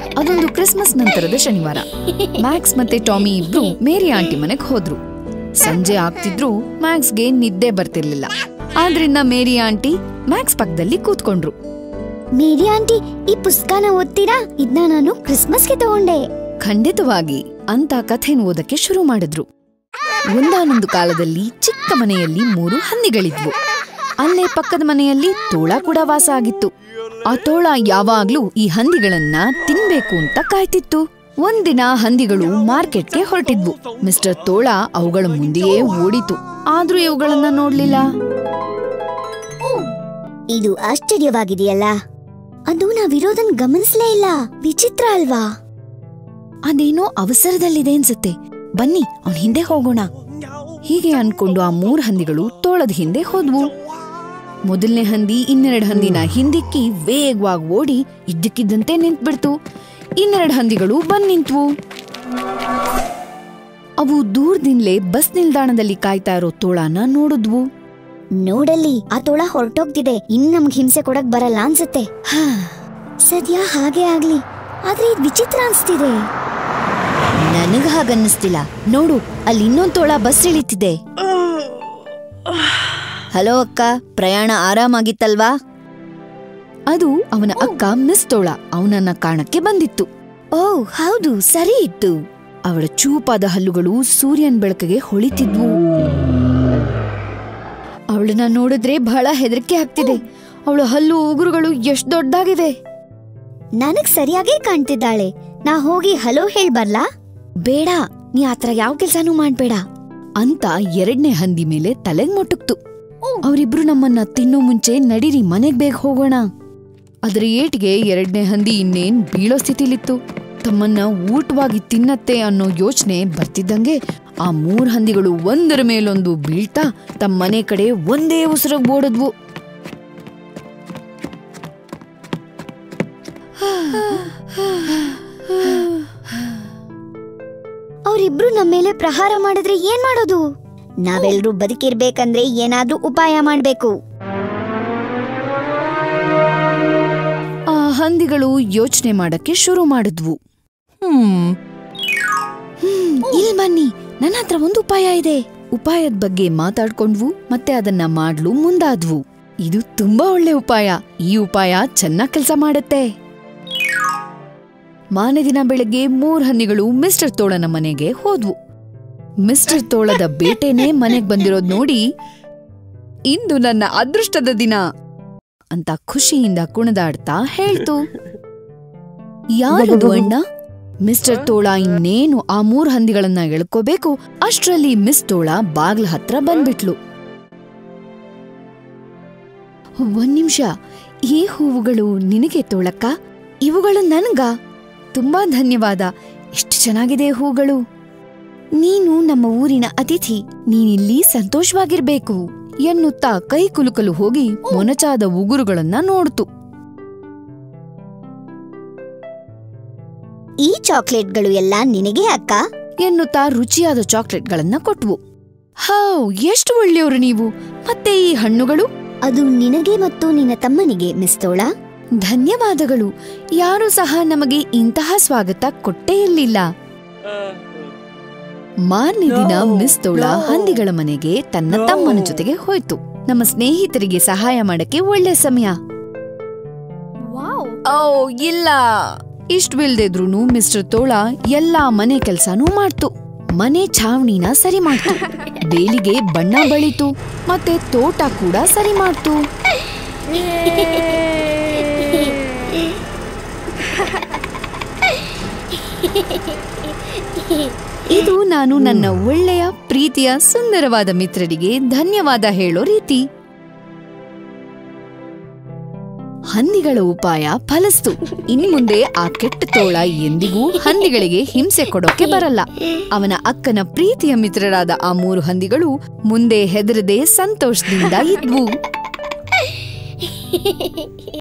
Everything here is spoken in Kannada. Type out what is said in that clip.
ಅದೊಂದು ಕ್ರಿಸ್ಮಸ್ ನಂತರದ ಶನಿವಾರ ಮ್ಯಾಕ್ಸ್ ಮತ್ತೆ ಟಾಮಿ ಇಬ್ರು ಮೇರಿ ಆಂಟಿ ಮನೆಗ್ ಹೋದ್ರು ಸಂಜೆ ಆಗ್ತಿದ್ರು ಮ್ಯಾಕ್ಸ್ಗೆ ನಿದ್ದೆ ಬರ್ತಿರ್ಲಿಲ್ಲ ಆದ್ರಿಂದ ಮೇರಿ ಆಂಟಿ ಮ್ಯಾಕ್ಸ್ ಪಕ್ಕದಲ್ಲಿ ಕೂತ್ಕೊಂಡ್ರು ಮೇರಿ ಆಂಟಿ ಈ ಪುಸ್ತಕನ ಓದ್ತೀರಾ ಇದನ್ನ ನಾನು ಕ್ರಿಸ್ಮಸ್ಗೆ ತಗೊಂಡೆ ಖಂಡಿತವಾಗಿ ಅಂತ ಕಥೆನ ಓದಕ್ಕೆ ಶುರು ಮಾಡಿದ್ರು ಒಂದಾನೊಂದು ಕಾಲದಲ್ಲಿ ಚಿಕ್ಕ ಮನೆಯಲ್ಲಿ ಮೂರು ಹಂದಿಗಳಿದ್ವು ಅಲ್ಲೇ ಪಕ್ಕದ ಮನೆಯಲ್ಲಿ ತೋಳ ಕೂಡ ವಾಸ ಆಗಿತ್ತು ಆ ತೋಳ ಯಾವಾಗ್ಲೂ ಈ ಹಂದಿಗಳನ್ನ ತಿನ್ಬೇಕು ಅಂತ ಕಾಯ್ತಿತ್ತು ಒಂದಿನ ಹಂದಿಗಳು ಮಾರ್ಕೆಟ್ಗೆ ಹೊರಟಿದ್ವು ಮಿಸ್ಟರ್ ತೋಳ ಅವುಗಳ ಮುಂದೆಯೇ ಓಡಿತು ಆದ್ರೂ ಇವುಗಳನ್ನ ನೋಡ್ಲಿಲ್ಲ ಇದು ಆಶ್ಚರ್ಯವಾಗಿದೆಯಲ್ಲ ಅದು ನಾವಿರೋದನ್ ಗಮನಿಸ್ಲೇ ಇಲ್ಲ ವಿಚಿತ್ರ ಅಲ್ವಾ ಅದೇನೋ ಅವಸರದಲ್ಲಿದೆ ಅನ್ಸುತ್ತೆ ಬನ್ನಿ ಅವನ್ ಹಿಂದೆ ಹೋಗೋಣ ಹೀಗೆ ಅನ್ಕೊಂಡು ಆ ಮೂರ್ ಹಂದಿಗಳು ತೋಳದ ಹಿಂದೆ ಹೋದ್ವು ಮೊದಲನೇ ಹಂದಿ ಇನ್ನೆರಡು ಹಂದಿನ ಹಿಂದಿಕ್ಕಿ ವೇಗವಾಗಿ ಓಡಿ ಇದ್ದಕ್ಕಿದ್ದಂತೆ ನಿಂತ್ಬಿಡ್ತು ಇನ್ನೆರಡು ಹಂದಿಗಳು ಬಂದ್ ನಿಂತ್ವು ಅವು ದೂರದಿಂದಲೇ ಬಸ್ ನಿಲ್ದಾಣದಲ್ಲಿ ಕಾಯ್ತಾ ಇರೋ ತೋಳನ ನೋಡಿದ್ವು ನೋಡಲ್ಲಿ ಆ ತೋಳ ಹೊರಟೋಗ್ತಿದೆ ಇನ್ ನಮ್ಗ್ ಹಿಂಸೆ ಕೊಡಕ್ ಬರಲ್ಲ ಅನ್ಸುತ್ತೆ ಹಾ, ಸದ್ಯ ಹಾಗೆ ಆಗ್ಲಿ ಆದ್ರೆ ಇದ್ ವಿಚಿತ್ರ ಅನ್ಸ್ತಿದೆ ನನಗ ಹಾಗನ್ನಿಸ್ತಿಲ್ಲ ನೋಡು ಅಲ್ಲಿ ಇನ್ನೊಂದ್ ತೋಳ ಬಸ್ ಇಳಿತಿದೆ ಹಲೋ ಅಕ್ಕ ಪ್ರಯಾಣ ಆರಾಮಾಗಿತ್ತಲ್ವಾ ಅದು ಅವನ ಅಕ್ಕ ಮಿಸ್ ತೋಳ ಅವನನ್ನ ಕಾಣಕ್ಕೆ ಬಂದಿತ್ತು ಓ ಹೌದು ಸರಿ ಇತ್ತು ಅವಳ ಚೂಪಾದ ಹಲ್ಲುಗಳು ಸೂರ್ಯನ್ ಬೆಳಕಿಗೆ ಹೊಳಿತಿದ್ವು ಅವಳನ್ನ ನೋಡಿದ್ರೆ ಬಹಳ ಹೆದರಿಕೆ ಆಗ್ತಿದೆ ಅವಳ ಹಲ್ಲು ಉಗುರುಗಳು ಎಷ್ಟ್ ದೊಡ್ಡದಾಗಿವೆ ನನಗ್ ಸರಿಯಾಗೇ ಕಾಣ್ತಿದ್ದಾಳೆ ನಾ ಹೋಗಿ ಹಲೋ ಹೇಳ್ ಬರ್ಲಾ ಬೇಡ ನೀ ಆತರ ಯಾವ ಕೆಲ್ಸಾನೂ ಮಾಡ್ಬೇಡ ಅಂತ ಎರಡನೇ ಹಂದಿ ಮೇಲೆ ತಲೆಗ್ ಮೊಟಕ್ತು ಅವರಿಬ್ರು ನಮ್ಮನ್ನ ತಿನ್ನೋ ಮುಂಚೆ ನಡೀರಿ ಮನೆಗ್ ಬೇಗ ಹೋಗೋಣ ಅದ್ರ ಏಟಿಗೆ ಎರಡನೇ ಹಂದಿ ಇನ್ನೇನ್ ಬೀಳೋ ಸ್ಥಿತಿಲಿತ್ತು ತಮ್ಮನ್ನ ಊಟವಾಗಿ ತಿನ್ನತ್ತೆ ಅನ್ನೋ ಯೋಚನೆ ಬರ್ತಿದ್ದಂಗೆ ಆ ಮೂರ್ ಹಂದಿಗಳು ಒಂದರ ಮೇಲೊಂದು ಬೀಳ್ತಾ ತಮ್ಮ ಮನೆ ಕಡೆ ಒಂದೇ ಉಸಿರಾಗ್ ಓಡದ್ವು ಅವ್ರಿಬ್ರು ನಮ್ಮ ಮೇಲೆ ಪ್ರಹಾರ ಮಾಡಿದ್ರೆ ಏನ್ ಮಾಡೋದು ನಾವೆಲ್ರೂ ಬದುಕಿರ್ಬೇಕಂದ್ರೆ ಏನಾದ್ರೂ ಉಪಾಯ ಮಾಡ್ಬೇಕು ಆ ಹಂದಿಗಳು ಯೋಚನೆ ಮಾಡಕ್ಕೆ ಶುರು ಮಾಡಿದ್ವು ಹ್ಮ್ ಹ್ಮ್, ಇಲ್ ಬನ್ನಿ ನನ್ನ ಹತ್ರ ಒಂದು ಉಪಾಯ ಇದೆ ಉಪಾಯದ ಬಗ್ಗೆ ಮಾತಾಡ್ಕೊಂಡ್ವು ಮತ್ತೆ ಅದನ್ನ ಮಾಡ್ಲು ಮುಂದಾದ್ವು ಇದು ತುಂಬಾ ಒಳ್ಳೆ ಉಪಾಯ ಈ ಉಪಾಯ ಚೆನ್ನಾಗ್ ಕೆಲಸ ಮಾಡುತ್ತೆ ಮಾರನೇ ದಿನ ಬೆಳಗ್ಗೆ ಮೂರ್ ಹಂದಿಗಳು ಮಿಸ್ಟರ್ ತೋಳನ ಮನೆಗೆ ಹೋದ್ವು ಮಿಸ್ಟರ್ ತೋಳದ ಬೇಟೆನೇ ಮನೆಗ್ ಬಂದಿರೋದ್ ನೋಡಿ ಇಂದು ನನ್ನ ಅದೃಷ್ಟದ ದಿನ ಅಂತ ಖುಷಿಯಿಂದ ಕುಣಿದಾಡ್ತಾ ಹೇಳ್ತು ಯಾರದು ಅಣ್ಣ ಮಿಸ್ಟರ್ ತೋಳ ಇನ್ನೇನು ಆ ಮೂರ್ ಹಂದಿಗಳನ್ನ ಎಳ್ಕೋಬೇಕು ಅಷ್ಟ್ರಲ್ಲಿ ಮಿಸ್ ತೋಳ ಬಾಗ್ಲ ಹತ್ರ ಬಂದ್ಬಿಟ್ಲು ಒಂದ್ ನಿಮಿಷ ಈ ಹೂವುಗಳು ನಿನಗೆ ತೋಳಕ್ಕ ಇವುಗಳು ನನ್ಗ ತುಂಬಾ ಧನ್ಯವಾದ ಎಷ್ಟು ಚೆನ್ನಾಗಿದೆ ಹೂಗಳು ನೀನು ನಮ್ಮ ಊರಿನ ಅತಿಥಿ ನೀನಿಲ್ಲಿ ಸಂತೋಷವಾಗಿರ್ಬೇಕು ಎನ್ನುತ್ತಾ ಕೈ ಕುಲುಕಲು ಹೋಗಿ ಮೊನಚಾದ ಉಗುರುಗಳನ್ನ ನೋಡ್ತು ಈ ಚಾಕ್ಲೇಟ್ಗಳು ಎಲ್ಲ ನಿನಗೆ ಅಕ್ಕ ಎನ್ನುತ್ತಾ ರುಚಿಯಾದ ಚಾಕ್ಲೇಟ್ಗಳನ್ನ ಕೊಟ್ವು ಹಾವ್ ಎಷ್ಟು ಒಳ್ಳೆಯವರು ನೀವು ಮತ್ತೆ ಈ ಹಣ್ಣುಗಳು ಅದು ನಿನಗೆ ಮತ್ತು ನಿನ್ನ ತಮ್ಮನಿಗೆ ಮಿಸ್ ತೋಳ ಧನ್ಯವಾದಗಳು ಯಾರೂ ಸಹ ನಮಗೆ ಇಂತಹ ಸ್ವಾಗತ ಕೊಟ್ಟೇ ಇರಲಿಲ್ಲ ಮಾರನೇ ದಿನ ಮಿಸ್ ತೋಳ ಹಂದಿಗಳ ಮನೆಗೆ ತನ್ನ ತಮ್ಮನ ಜೊತೆಗೆ ಹೋಯ್ತು ನಮ್ಮ ಸ್ನೇಹಿತರಿಗೆ ಸಹಾಯ ಮಾಡಕ್ಕೆ ಒಳ್ಳೆ ಸಮಯ ಓ ಇಲ್ಲ ಇಷ್ಟ ಬಿಲ್ದಿದ್ರುನು ಮಿಸ್ಟರ್ ತೋಳ ಎಲ್ಲಾ ಮನೆ ಕೆಲ್ಸಾನೂ ಮಾಡ್ತು ಮನೆ ಛಾವಣಿನ ಸರಿ ಮಾಡ್ತು ಬೇಲಿಗೆ ಬಣ್ಣ ಬಳಿತು ಮತ್ತೆ ತೋಟ ಕೂಡ ಸರಿ ಮಾಡ್ತು ಇದು ನಾನು ನನ್ನ ಒಳ್ಳೆಯ ಪ್ರೀತಿಯ ಸುಂದರವಾದ ಮಿತ್ರರಿಗೆ ಧನ್ಯವಾದ ಹೇಳೋ ರೀತಿ ಹಂದಿಗಳ ಉಪಾಯ ಫಲಿಸ್ತು ಇನ್ಮುಂದೆ ಆ ಕೆಟ್ಟ ತೋಳ ಎಂದಿಗೂ ಹಂದಿಗಳಿಗೆ ಹಿಂಸೆ ಕೊಡೋಕೆ ಬರಲ್ಲ ಅವನ ಅಕ್ಕನ ಪ್ರೀತಿಯ ಮಿತ್ರರಾದ ಆ ಮೂರು ಹಂದಿಗಳು ಮುಂದೆ ಹೆದರದೆ ಸಂತೋಷದಿಂದ ಇದ್ವು